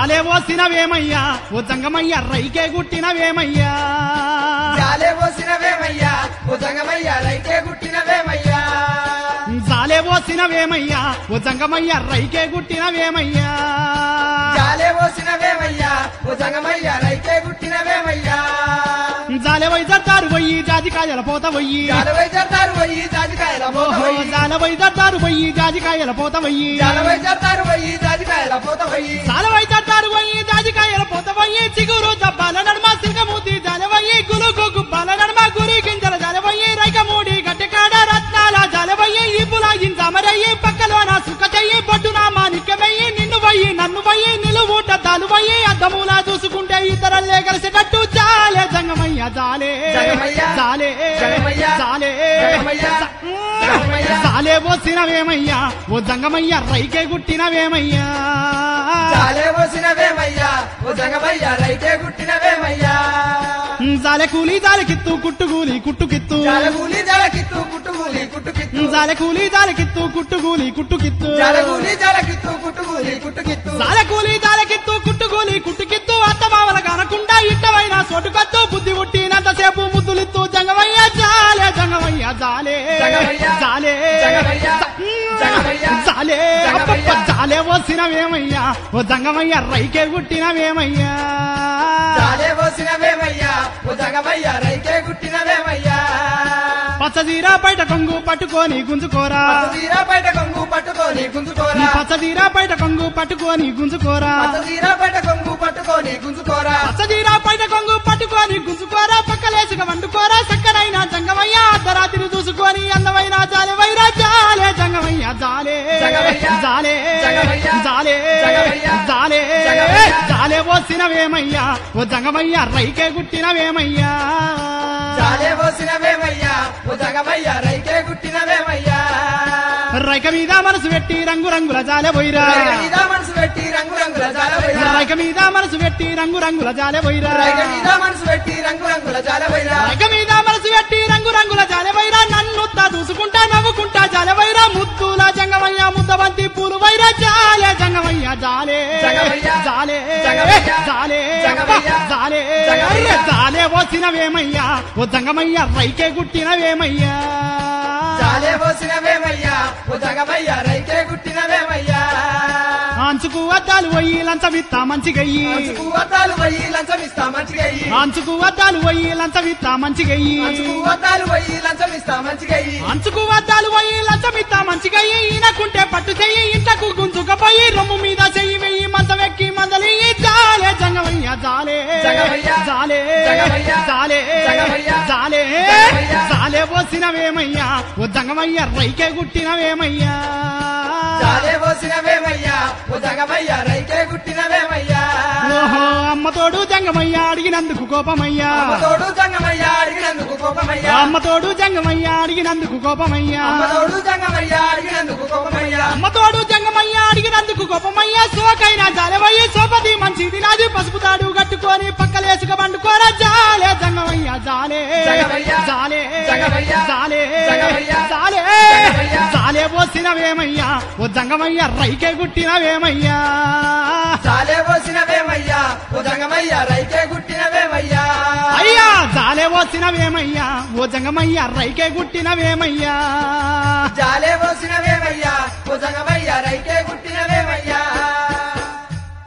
జాలే పోసినవేమయ్యా ఓ జంగమయ్య రైకే గుట్టినవేమయ్యా జాలే పోసినవేమయ్యా ఓ జంగమయ్యా రైకే గుట్టినవేమయ్యా జాలే పోసినవేమయ్యా ఓ జంగమయ్య రైకే గుట్టినవేమయ్యా జాలే పోసినవేమయ్యా ఓ జంగమయ్యా రైకే గుట్టినవేమయ్యా జాలే వైదర్దారు పోయి జాజికాయల పోత పోయి జాలవై జర్దారు పోయి జాజికాయల పోత ఓహో పోయి జాల వైదర్దారు పోయి జాజికాయల పోత పోయి జాలవై జర్దారు పోయి జాజికాయల పోత పోయి జాల వైదర్దారు పోయి జాజికాయల పోత పోయి చిగురు జబ్బాల నడుమ సిల్కమూతి జాలవయ్యి గులుగు గుబ్బాల నడుమ గురి గింజల జాలవయ్యి రైకమూడి గట్టెకాడ రత్నాల జాలవయ్యి ఇబ్బుల ఇంజమరయ్యి పక్కలోన సుఖ చెయ్యి బొడ్డున మాణిక్యమయ్యి నిన్ను వయ్యి నన్ను వయ్యి నిలువుట దాలువయ్యి అద్దములా చూసుకుంటే ఇతరల్లే కలిసేటట్టు జాలే జంగమయ్య జాలే జంగమయ్య, జాలే జంగమయ్య, జాలే జంగమయ్య, జంగమయ్య. జాలే పోసినవేమయ్యా ఓ జంగమయ్య రైకే గుట్టినవేమయ్యా జాలే పోసినవేమయ్యా ఓ జంగమయ్యా రైకే గుట్టినవేమయ్యా జాలె కూలి జాలె కిత్తు కుట్టు కూలి కుట్టు కిత్తు జాలగూలి జాలకిత్తు కుట్టుగూలి కుట్టుకిత్తు జాలె కూలి జాలె కిత్తు కుట్టు కూలి కుట్టు కిత్తు జాలగూలి జాలకిత్తు కుట్టుగూలి కుట్టుకిత్తు జాలె కూలి జాలె కిత్తు కుట్టు కూలి కుట్టు కిత్తు అత్తమావల కనకుండా ఇట్టమైన సోటుకత్తు బుద్ధి పుట్టినంతసేపు ముద్దులిత్తు జంగమయ్య జాలే జంగమయ్య జాలే జంగమయ్య, జాలే జంగమయ్య, జంగమయ్య, జాలే జంగమయ్య. అబ్బబ్బ, జాలే పోసినవేమయ్యా ఓ జంగమయ్య రైకే గుట్టినవేమయ్యా జాలే పోసినవేమయ్యా ఓ జంగమయ్యా రైకే గుట్టినవేమయ్యా పచ్చదీరా బయట కొంగు పట్టుకొని గుంజుకోరా తీరా బయట కొంగు పట్టుకొని గుంజుకోరా పచ్చదీరా బయట కొంగు పట్టుకొని గుంజుకోరా తీరా బయట కొంగు పట్టుకొని గుంజుకోరా పచ్చదీరా బయట కొంగు పట్టుకొని గుంజుకోరా పక్కలేసుక వండుకోరా చక్కనైన జంగమయ్య అర్ధరాత్రి చూసుకొని అందమైన జాలెవైరా జాలే జంగమయ్య జాలే జంగమయ్య, జాలే జంగమయ్య, జాలే జంగమయ్య, జాలే జంగమయ్య. జాలే పోసినవేమయ్యా ఓ జంగమయ్య రైకే గుట్టినవేమయ్యా జాలే పోసినవేమయ్యా ఓ జంగమయ్యా రైకే గుట్టినవేమయ్యా రైక మీద మనసు పెట్టి రంగు రంగుల జాలె పోయిరా రైగ మీద మనసు పెట్టి రంగు రంగుల జాల వైరా రైక మీద మనసు పెట్టి రంగు రంగుల జాలె పోయిరా రైగ మీద మనసు పెట్టి రంగు రంగుల జాల వైరా రైక మీద మనసు పెట్టి రంగు రంగుల జాలె వైరా నన్ను దూసుకుంటా నవ్వుకుంటా జాలె వైరా ముద్దుల జంగమయ్య ముద్దబంతి పూలు వైరా జాలే జంగమయ్య జాలే జంగమయ్య, జాలే జంగమయ్య, జాలే జంగమయ్య, జాలే జంగమయ్య. జాలే పోసినవేమయ్యా ఓ జంగమయ్య రైకే గుట్టినవేమయ్యా జాలే పోసినవేమయ్యా ఓ జంగమయ్యా రైకే గుట్టినవేమయ్యా అంచుకు అద్దాలు పోయి లంచమిత్తా మంచిగయ్యి అంచుకు వద్దాలు పోయి లంచం ఇస్తా మంచిగా అయ్యి అంచుకు అద్దాలు పోయి లంచమిత్తా మంచిగయ్యి అంచుకు వద్దాలు పోయి లంచం ఇస్తా మంచిగా అయ్యి అంచుకు వద్దాలు పోయి లంచమిత్తా మంచిగయ్యి ఈయనకుంటే పట్టు చెయ్యి ఇంతకు గుంజుకపోయి రొమ్ము మీద చెయ్యి వెయ్యి మంచం ఎక్కి మందలి జాలే జంగమయ్య జాలే జంగమయ్య, జాలే జంగమయ్య, జాలే జంగమయ్య, జాలే జంగమయ్య. జాలే పోసినవేమయ్యా ఓ జంగమయ్య రైకే గుట్టినవేమయ్యా జాలే పోసినవేమయ్యా ఓ జంగమయ్యా రైకే గుట్టినవేమయ్యా ఓహో అమ్మతోడు జంగమయ్య అడిగినందుకు కోపమయ్యా అమ్మతోడు జంగమయ్యా అడిగినందుకు కోపమయ్యా అమ్మతోడు జంగమయ్య అడిగినందుకు కోపమయ్యా అమ్మతోడు జంగమయ్యా అడిగినందుకు కోపమయ్యా అమ్మతోడు జంగమయ్య అడిగినందుకు కోపమయ్య సోకైన జాలవయ్య సోపతి మంచిది నాది పసుపు తాడు కట్టుకొని పక్కలేసుక పండుకోరా జాలే జంగమయ్య జాలే జంగమయ్య, జాలే జంగమయ్య, జాలే జంగమయ్య, జాలే జంగమయ్య. జాలే పోసినవేమయ్యా ఓ జంగమయ్య రైకే గుట్టినవేమయ్యా జాలే పోసినవేమయ్యా ఓ జంగమయ్యా రైకే గుట్టినవేమయ్యా అయ్యా జాలే పోసినవేమయ్యా ఓ జంగమయ్య రైకే గుట్టినవేమయ్యా జాలే